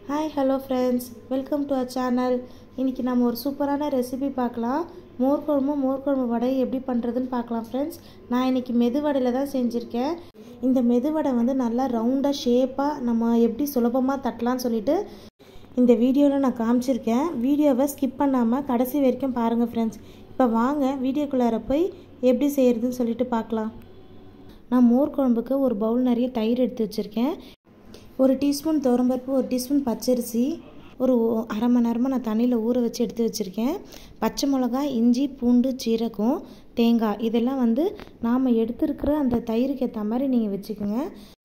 hi hello friends welcome to our channel இன்றைக்கி நம்ம ஒரு சூப்பரான ரெசிபி பார்க்கலாம் மோர் குழம்பு மோர் குழம்பு வடை எப்படி பண்ணுறதுன்னு பார்க்கலாம் ஃப்ரெண்ட்ஸ் நான் இன்றைக்கி மெதுவடையில் தான் செஞ்சுருக்கேன் இந்த மெதுவடை வந்து நல்லா ரவுண்டாக ஷேப்பாக நம்ம எப்படி சுலபமாக தட்டலாம்னு சொல்லிட்டு இந்த வீடியோவில் நான் காமிச்சிருக்கேன் வீடியோவை ஸ்கிப் பண்ணாமல் கடைசி வரைக்கும் பாருங்கள் ஃப்ரெண்ட்ஸ் இப்போ வாங்க வீடியோக்குள்ளார போய் எப்படி செய்கிறதுன்னு சொல்லிட்டு பார்க்கலாம் நான் மோர் குழம்புக்கு ஒரு பவுல் நிறைய தயிர் எடுத்து வச்சுருக்கேன் ஒரு டீஸ்பூன் துவரம்பருப்பு ஒரு டீஸ்பூன் பச்சரிசி ஒரு அரை மணி நேரமாக நான் தண்ணியில் ஊற வச்சு எடுத்து வச்சுருக்கேன் பச்சை மிளகாய் இஞ்சி பூண்டு சீரகம் தேங்காய் இதெல்லாம் வந்து நாம் எடுத்துருக்கிற அந்த தயிருக்கு ஏற்ற மாதிரி நீங்கள் வச்சுக்கோங்க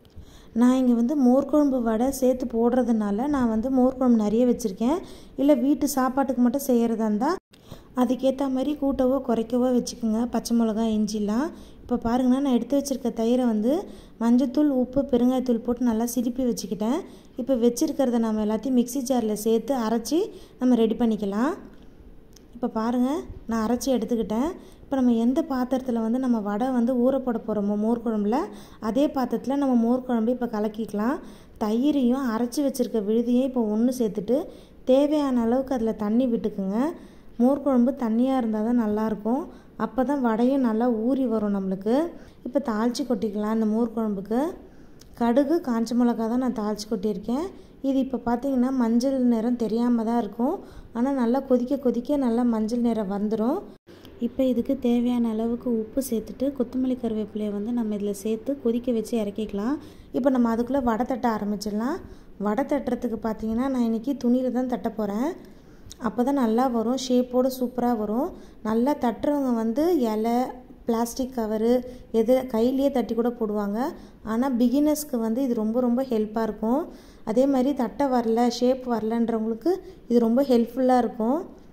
நான் இங்கே வந்து மோர் குழம்பு வடை சேர்த்து போடுறதுனால நான் வந்து மோர் குழம்பு நிறைய வச்சுருக்கேன் இல்லை வீட்டு சாப்பாட்டுக்கு மட்டும் செய்கிறதா இருந்தால் அதுக்கேற்ற மாதிரி கூட்டவோ குறைக்கவோ வச்சுக்கோங்க பச்சை மிளகாய் இஞ்சிலாம் இப்போ பாருங்கன்னா நான் எடுத்து வச்சுருக்க தயிரை வந்து மஞ்சத்தூள் உப்பு பெருங்காயத்தூள் போட்டு நல்லா சிரிப்பி வச்சுக்கிட்டேன் இப்போ வச்சுருக்கிறத நம்ம எல்லாத்தையும் மிக்சி ஜாரில் சேர்த்து அரைச்சி நம்ம ரெடி பண்ணிக்கலாம் இப்போ பாருங்கள் நான் அரைச்சி எடுத்துக்கிட்டேன் இப்போ நம்ம எந்த பாத்திரத்தில் வந்து நம்ம வடை வந்து ஊற போட போகிறோமோ மோர் குழம்புல அதே பாத்திரத்தில் நம்ம மோர் குழம்பு இப்போ கலக்கிக்கலாம் தயிரையும் அரைச்சி வச்சுருக்க விழுதியும் இப்போ ஒன்று சேர்த்துட்டு தேவையான அளவுக்கு அதில் தண்ணி விட்டுக்குங்க மோர் குழம்பு தண்ணியாக இருந்தால் தான் நல்லாயிருக்கும் அப்போ தான் வடையும் நல்லா ஊறி வரும் நம்மளுக்கு இப்போ தாளித்து கொட்டிக்கலாம் இந்த மோர் குழம்புக்கு கடுகு காஞ்ச மிளகா தான் நான் தாளித்து கொட்டியிருக்கேன் இது இப்போ பார்த்தீங்கன்னா மஞ்சள் நிறம் தெரியாமல் தான் இருக்கும் ஆனால் நல்லா கொதிக்க கொதிக்க நல்லா மஞ்சள் நிறம் வந்துடும் இப்போ இதுக்கு தேவையான அளவுக்கு உப்பு சேர்த்துட்டு கொத்தமல்லி கருவேப்பிலையை வந்து நம்ம இதில் சேர்த்து கொதிக்க வச்சு இறக்கிக்கலாம் இப்போ நம்ம அதுக்குள்ளே வடை தட்ட ஆரம்பிச்சிடலாம் வடை தட்டுறதுக்கு பார்த்தீங்கன்னா நான் இன்றைக்கி துணியில் தான் தட்ட போகிறேன் அப்போ தான் நல்லா வரும் ஷேப்போடு சூப்பராக வரும் நல்லா தட்டுறவங்க வந்து இலை பிளாஸ்டிக் கவரு எது கையிலேயே தட்டி கூட போடுவாங்க ஆனால் பிகினர்ஸ்க்கு வந்து இது ரொம்ப ரொம்ப ஹெல்ப்பாக இருக்கும் அதே மாதிரி தட்டை வரல ஷேப் வரலன்றவங்களுக்கு இது ரொம்ப ஹெல்ப்ஃபுல்லாக இருக்கும்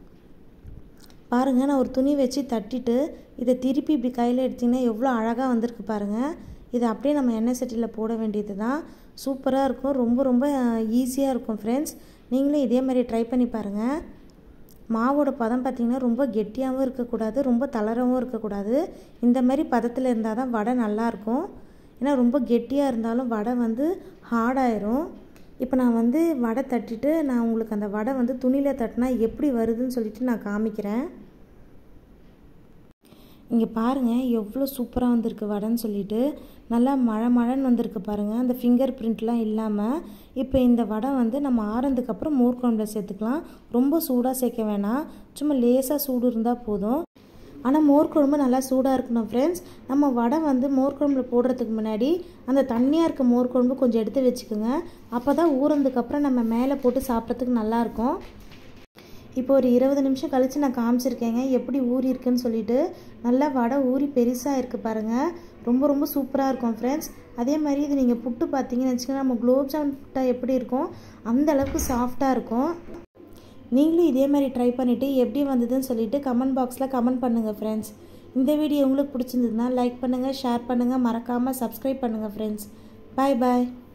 பாருங்கள் நான் ஒரு துணி வச்சு தட்டிட்டு இதை திருப்பி இப்படி கையில் எடுத்திங்கன்னா எவ்வளோ அழகாக வந்திருக்கு பாருங்கள் இதை அப்படியே நம்ம எண்ணெய் சட்டியில் போட வேண்டியது தான் சூப்பராக இருக்கும் ரொம்ப ரொம்ப ஈஸியாக இருக்கும் ஃப்ரெண்ட்ஸ் நீங்களும் இதே மாதிரி ட்ரை பண்ணி பாருங்கள் மாவோட பதம் பார்த்திங்கன்னா ரொம்ப கெட்டியாகவும் இருக்கக்கூடாது ரொம்ப தளரவும் இருக்கக்கூடாது இந்த மாதிரி பதத்தில் இருந்தால் தான் வடை நல்லாயிருக்கும் ஏன்னா ரொம்ப கெட்டியாக இருந்தாலும் வடை வந்து ஹார்டாயிரும் இப்போ நான் வந்து வடை தட்டிட்டு நான் உங்களுக்கு அந்த வடை வந்து துணியில் தட்டினா எப்படி வருதுன்னு சொல்லிட்டு நான் காமிக்கிறேன் இங்கே பாருங்கள் எவ்வளோ சூப்பராக வந்திருக்கு வடைன்னு சொல்லிட்டு நல்லா மழை மழைன்னு வந்திருக்கு பாருங்கள் அந்த ஃபிங்கர் பிரிண்ட்லாம் இல்லாமல் இப்போ இந்த வடை வந்து நம்ம ஆறதுக்கப்புறம் மோர் குழம்புல சேர்த்துக்கலாம் ரொம்ப சூடாக சேர்க்க வேணாம் சும்மா லேசாக சூடு இருந்தால் போதும் ஆனால் மோர் குழம்பு நல்லா சூடாக இருக்கணும் ஃப்ரெண்ட்ஸ் நம்ம வடை வந்து மோர் குழம்புல போடுறதுக்கு முன்னாடி அந்த தண்ணியாக இருக்க மோர் குழம்பு கொஞ்சம் எடுத்து வச்சுக்கோங்க அப்போ தான் ஊறதுக்கப்புறம் நம்ம மேலே போட்டு சாப்பிட்றதுக்கு நல்லாயிருக்கும் இப்போ ஒரு இருபது நிமிஷம் கழித்து நான் காமிச்சிருக்கேங்க எப்படி ஊறி இருக்குன்னு சொல்லிட்டு நல்லா வடை ஊறி பெருசாக இருக்குது பாருங்கள் ரொம்ப ரொம்ப சூப்பராக இருக்கும் ஃப்ரெண்ட்ஸ் அதே மாதிரி இது நீங்கள் புட்டு பார்த்தீங்கன்னு வச்சுக்கோங்க நம்ம குலோப் ஜாமுன் புட்டா எப்படி இருக்கும் அந்த அளவுக்கு சாஃப்டாக இருக்கும் நீங்களும் இதே மாதிரி ட்ரை பண்ணிவிட்டு எப்படி வந்ததுன்னு சொல்லிட்டு கமெண்ட் பாக்ஸில் கமெண்ட் பண்ணுங்கள் ஃப்ரெண்ட்ஸ் இந்த வீடியோ உங்களுக்கு பிடிச்சிருந்ததுன்னா லைக் பண்ணுங்கள் ஷேர் பண்ணுங்கள் மறக்காமல் சப்ஸ்கிரைப் பண்ணுங்கள் ஃப்ரெண்ட்ஸ் பாய் பாய்